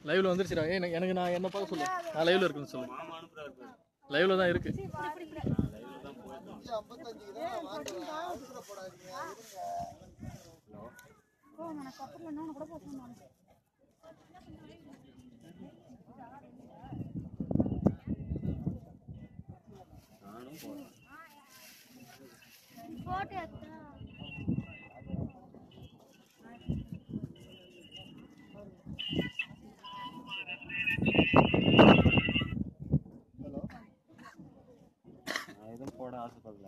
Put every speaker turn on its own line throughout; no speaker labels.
லைவ்ல வந்துருச்சுடா ஏய் எனக்கு- எனக்கு நான் என்ன பார்க்க சொல்லு நான் லைவ்ல இருக்குன்னு சொல்லு லைவ்ல தான் இருக்கு
போட்டோ எடுத்தா
நான் எதுவும் போட ஆசைப்படல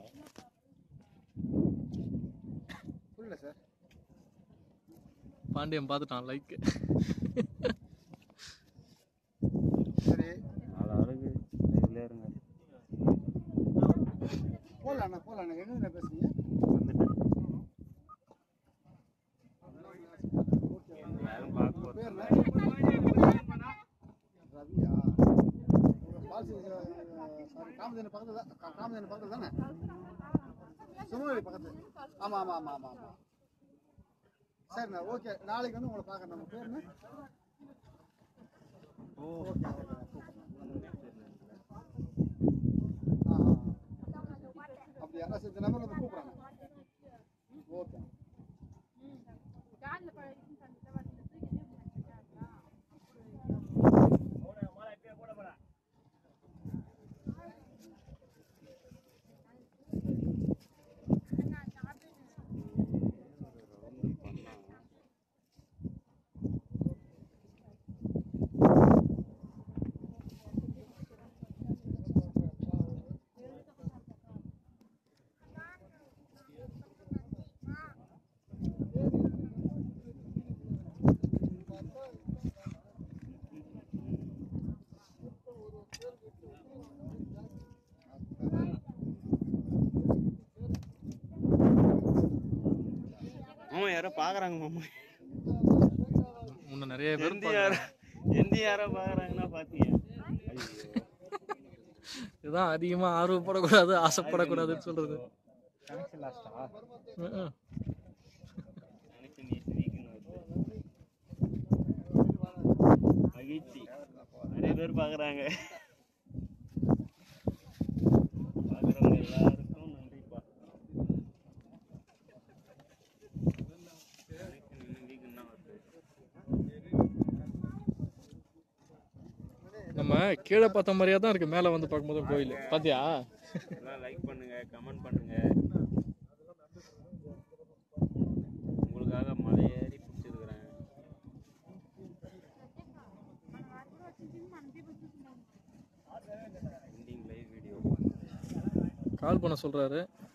புரியல சார்
பாண்டியன் பார்த்துட்டான் லைக்
சரி
நாலு ஆளுக்கு லைவ்ல இருங்க
போகலாண்ணா போகலாண்ணா எங்கே பேசுறீங்க
வந்துட்டேன் யாரும் பார்க்க போறது
பேர்
இல்ல.
ரவியா பால்சி சாரி காமதேனு பக்கத்தில் தான் கா- காமதேனு பக்கத்தில் தானே சுமவெளி பக்கத்தில் ஆமாம் ஆமாம் ஆமாம் ஆமாம் ஆமாம் சரிண்ணா ஓகே நாளைக்கு வந்து உங்களை பார்க்குறேன் நம்ம பேர் என்ன ஓகே ஓகே ஆ ஆ. அப்படியா சரி இந்த நம்பர் வந்து கூப்பிட்றாங்க ஓகே
ஆமா யாரோ பாக்குறாங்க மாமா
முன்ன நிறைய பேர்
எந்த யாரோ எந்த யாரோ பாக்குறாங்கன்னா பாத்தீங்க ஐயோ
இதுதான் அதிகமா ஆர்வப்படக்கூடாது ஆசைப்படக்கூடாதுன்னு சொல்றது
கனெக்ஷன் லாஸ்டா
ம், ம்.
எனக்கு நீ சிரிக்கணும் மகிழ்ச்சி நிறைய பேர் பாக்குறாங்க பாக்குறவங்க எல்லாருக்கும் நன்றிப்பா எனக்கு இன்னும் week என்ன வருது?
நம்ம கீழே பார்த்த மாதிரியே தான் இருக்கு மேலே வந்து பார்க்கும்போது கோயில் பாத்தியா
எல்லாம் லைக் பண்ணுங்க கமெண்ட் பண்ணுங்க உங்களுக்காக மலை ஏறி பிடிச்சிருக்கிறேன் எண்டிங் லைவ் வீடியோ
கால் பண்ண சொல்றாரு